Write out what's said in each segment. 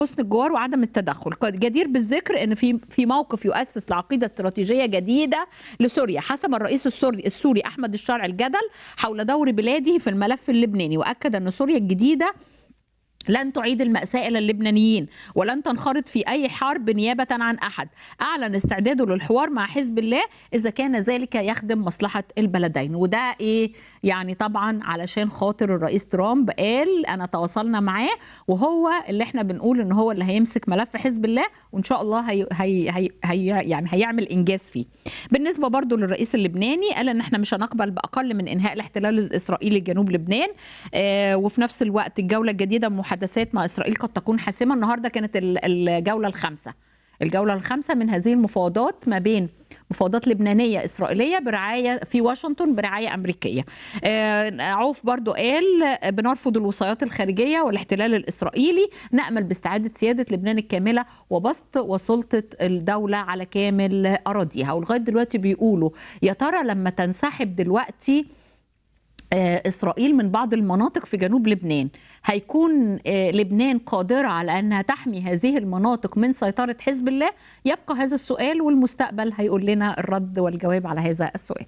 حسن الجوار وعدم التدخل قد- جدير بالذكر ان في في موقف يؤسس لعقيده استراتيجيه جديده لسوريا حسم الرئيس السوري السوري احمد الشارع الجدل حول دور بلاده في الملف اللبناني واكد ان سوريا الجديده لن تعيد المأساة إلى اللبنانيين ولن تنخرط في أي حرب نيابة عن أحد أعلن استعداده للحوار مع حزب الله إذا كان ذلك يخدم مصلحة البلدين وده إيه يعني طبعا علشان خاطر الرئيس ترامب قال أنا تواصلنا معاه وهو اللي احنا بنقول إن هو اللي هيمسك ملف حزب الله وإن شاء الله هي هي هي هي يعني هيعمل إنجاز فيه بالنسبة برضو للرئيس اللبناني قال إن احنا مش هنقبل بأقل من إنهاء الاحتلال الإسرائيلي لجنوب لبنان آه وفي نفس الوقت الجولة الجديدة محادثات مع إسرائيل قد تكون حاسمة النهاردة كانت ال- الجولة الخامسة الجولة الخامسة من هذه المفاوضات ما بين مفاوضات لبنانية إسرائيلية برعاية في واشنطن برعاية أمريكية آه، عوف برضو قال بنرفض الوصايات الخارجية والاحتلال الإسرائيلي نأمل باستعادة سيادة لبنان الكاملة وبسط وسلطة الدولة على كامل أراضيها ولغاية دلوقتي بيقولوا يا ترى لما تنسحب دلوقتي آه، اسرائيل من بعض المناطق في جنوب لبنان هيكون آه، لبنان قادره على انها تحمي هذه المناطق من سيطره حزب الله يبقى هذا السؤال والمستقبل هيقول لنا الرد والجواب على هذا السؤال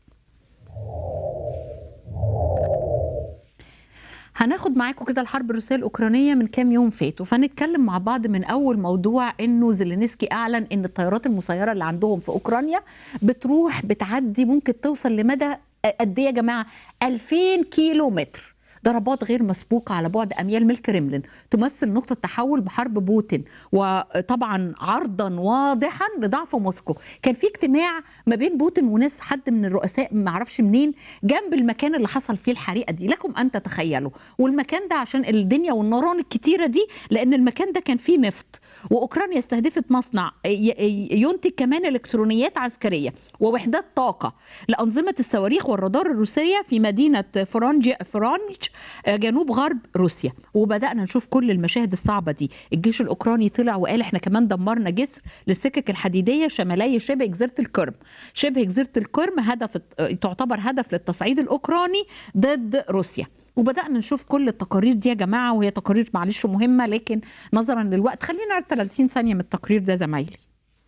هناخد معاكم كده الحرب الروسيه الاوكرانيه من كام يوم فاتوا فنتكلم مع بعض من اول موضوع انه زيلينسكي اعلن ان الطيارات المسيره اللي عندهم في اوكرانيا بتروح بتعدي ممكن توصل لمدى قد ايه يا جماعه 2000 كيلو متر ضربات غير مسبوقة على بعد أميال من الكرملين تمثل نقطة تحول بحرب بوتين وطبعا عرضا واضحا لضعف موسكو كان في اجتماع ما بين بوتين وناس حد من الرؤساء ما اعرفش منين جنب المكان اللي حصل فيه الحريقة دي لكم أن تتخيلوا والمكان ده عشان الدنيا والنيران الكتيرة دي لأن المكان ده كان فيه نفط وأوكرانيا استهدفت مصنع ي- ي- ينتج كمان إلكترونيات عسكرية ووحدات طاقة لأنظمة الصواريخ والرادار الروسية في مدينة فرانج فرانج آه، جنوب غرب روسيا وبدأنا نشوف كل المشاهد الصعبة دي الجيش الأوكراني طلع وقال احنا كمان دمرنا جسر للسكك الحديدية شمالي شبه جزيرة الكرم شبه جزيرة الكرم هدف آه، تعتبر هدف للتصعيد الأوكراني ضد روسيا وبدأنا نشوف كل التقارير دي يا جماعة وهي تقارير معلش مهمة لكن نظرا للوقت خلينا نعرض 30 ثانية من التقرير ده زمايلي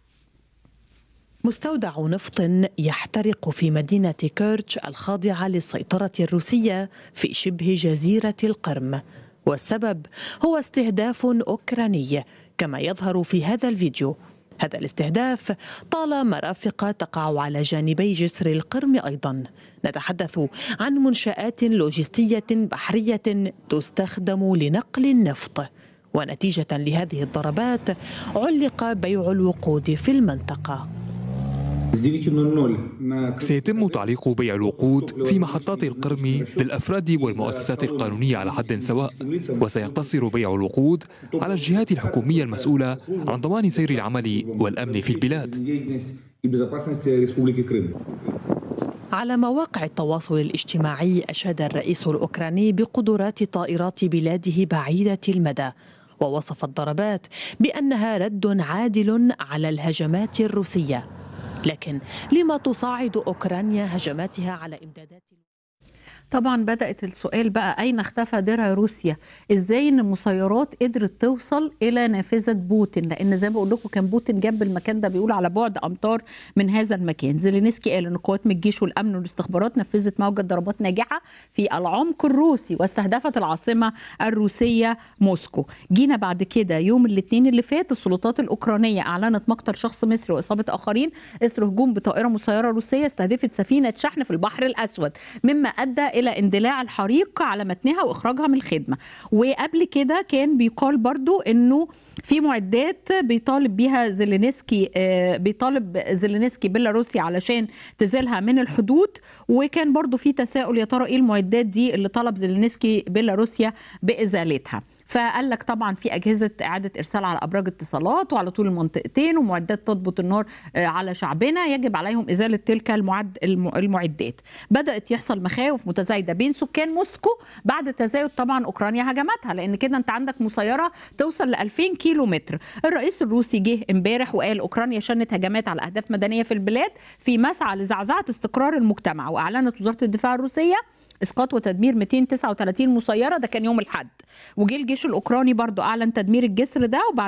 مستودع نفط يحترق في مدينة كيرتش الخاضعة للسيطرة الروسية في شبه جزيرة القرم والسبب هو استهداف أوكراني كما يظهر في هذا الفيديو هذا الاستهداف طال مرافق تقع على جانبي جسر القرم أيضا نتحدث عن منشآت لوجستية بحرية تستخدم لنقل النفط ونتيجة لهذه الضربات علق بيع الوقود في المنطقة С 9.00 на سيتم تعليق بيع الوقود في محطات القرم للأفراد والمؤسسات القانونية على حد سواء وسيقتصر بيع الوقود على الجهات الحكومية المسؤولة عن ضمان سير العمل والأمن في البلاد деятельность и безопасность Республики Крым. على مواقع التواصل الاجتماعي أشاد الرئيس الأوكراني بقدرات طائرات بلاده بعيدة المدى ووصف الضربات بأنها رد عادل على الهجمات الروسية لكن لما تصاعد أوكرانيا هجماتها على إمدادات طبعا بدأت السؤال بقى أين اختفى درع روسيا إزاي إن المسيرات قدرت توصل إلى نافذة بوتين لأن زي ما بقول لكم كان بوتين جنب المكان ده بيقول على بعد أمتار من هذا المكان زيلينسكي قال إن قوات من الجيش والأمن والاستخبارات نفذت موجة ضربات ناجحة في العمق الروسي واستهدفت العاصمة الروسية موسكو جينا بعد كده يوم الاثنين اللي فات السلطات الأوكرانية أعلنت مقتل شخص مصري وإصابة آخرين إثر هجوم بطائرة مسيرة روسية استهدفت سفينة شحن في البحر الأسود مما أدى الى اندلاع الحريق على متنها واخراجها من الخدمه وقبل كده كان بيقال برضو انه في معدات بيطالب بيها زيلينسكي آه، بيطالب زيلينسكي بيلاروسيا علشان تزيلها من الحدود وكان برضو في تساؤل يا ترى ايه المعدات دي اللي طلب زيلينسكي بيلاروسيا بازالتها فقال لك طبعا في اجهزه اعاده ارسال على ابراج اتصالات وعلى طول المنطقتين ومعدات تضبط النار آه، على شعبنا يجب عليهم ازاله تلك المعد الم- المعدات بدات يحصل مخاوف متزايده بين سكان موسكو بعد تزايد طبعا اوكرانيا هجماتها لان كده انت عندك مسيره توصل ل 2000 كيلو متر الرئيس الروسي جه امبارح وقال اوكرانيا شنت هجمات على اهداف مدنيه في البلاد في مسعى لزعزعه استقرار المجتمع واعلنت وزاره الدفاع الروسيه اسقاط وتدمير 239 مسيره ده كان يوم الاحد وجه الجيش الاوكراني برضو اعلن تدمير الجسر ده وبعد